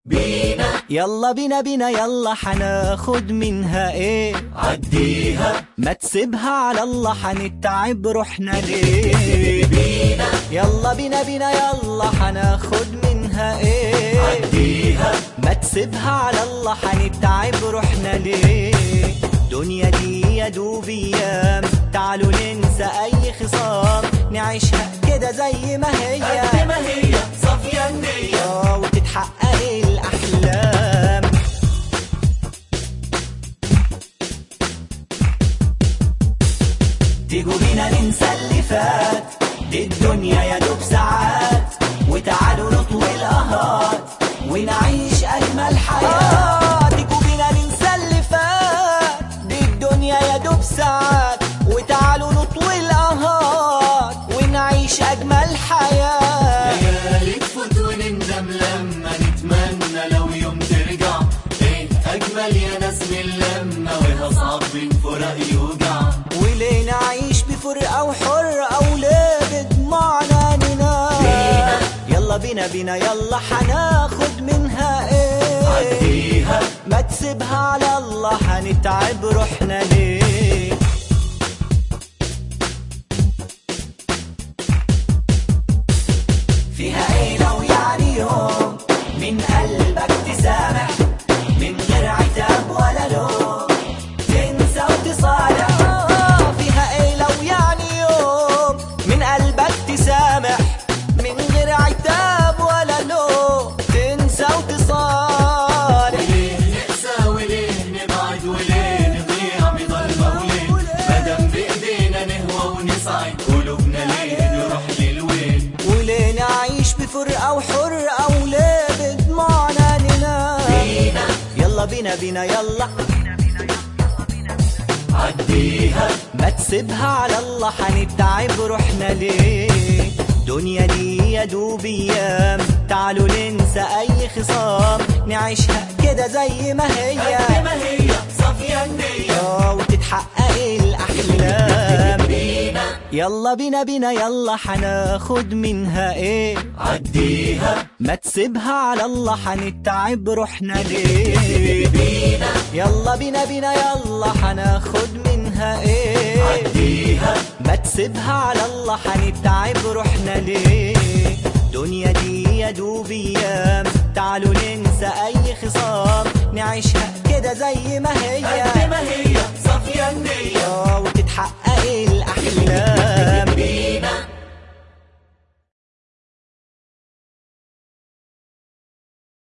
بينا يلا بينا بينا يلا حناخد منها ايه عديها ما تسيبها على الله حنتعب روحنا ليه بينا يلا بينا بينا يلا حناخد منها ايه عديها ما تسيبها على الله حنتعب روحنا ليه دنيا دي يا دوب ايام تعالوا ننسى اي خصام نعيشها كده زي ما هي قد ما هي صافية النية آه، وتتحقق الاحلام تيجوا بينا ننسى اللي فات دي الدنيا يا دوب ساعات وتعالوا نطوي القهات ونعيش اجمل حياه تيجوا بينا ننسى اللي فات دي الدنيا يا دوب ساعات وتعالوا نطوي القهات ونعيش اجمل حياه ليالي تفوت ونندم لما نتمنى لو يوم ترجع ايه اجمل يا ناس من لما وهصعب من فراق يوجع وليه نعيش بفرقة وحرقة وليه بدموعنا ننام يلا بينا بينا يلا حناخد منها ايه عديها ما تسيبها على الله حنتعب روحنا ليه فيها ايه لو يعني يوم من قلبك تسامح من غير عتاب ولا لوم تنسى وتصالح آه، فيها ايه لو يعني يوم من قلبك تسامح من غير عتاب ولا لوم تنسى وتصالح وليه نقسى وليه نبعد وليه نضيع بضلمة وليه مادام بإيدينا نهوى ونسعد قلوبنا ليه نروح للوين وليه نعيش بفرقة وحرقة وليه بدموعنا ننام بينا يلا بينا بينا يلا عديها ما تسيبها على الله حنتعب روحنا ليه دنيا دي يا دوب ايام تعالوا ننسى اي خصام نعيشها كده زي ما هي قد ما هي صافية النية آه، وتتحقق الاحلام بينا يلا بينا بينا يلا حناخد منها ايه عديها ما تسيبها على الله حنتعب روحنا ليه بينا يلا بينا بينا يلا حناخد منها ايه عديها ما تسيبها على الله حنتعب روحنا ليه دنيا دي يا دوب ايام تعالوا ننسى اي خصام نعيشها كده زي ما هي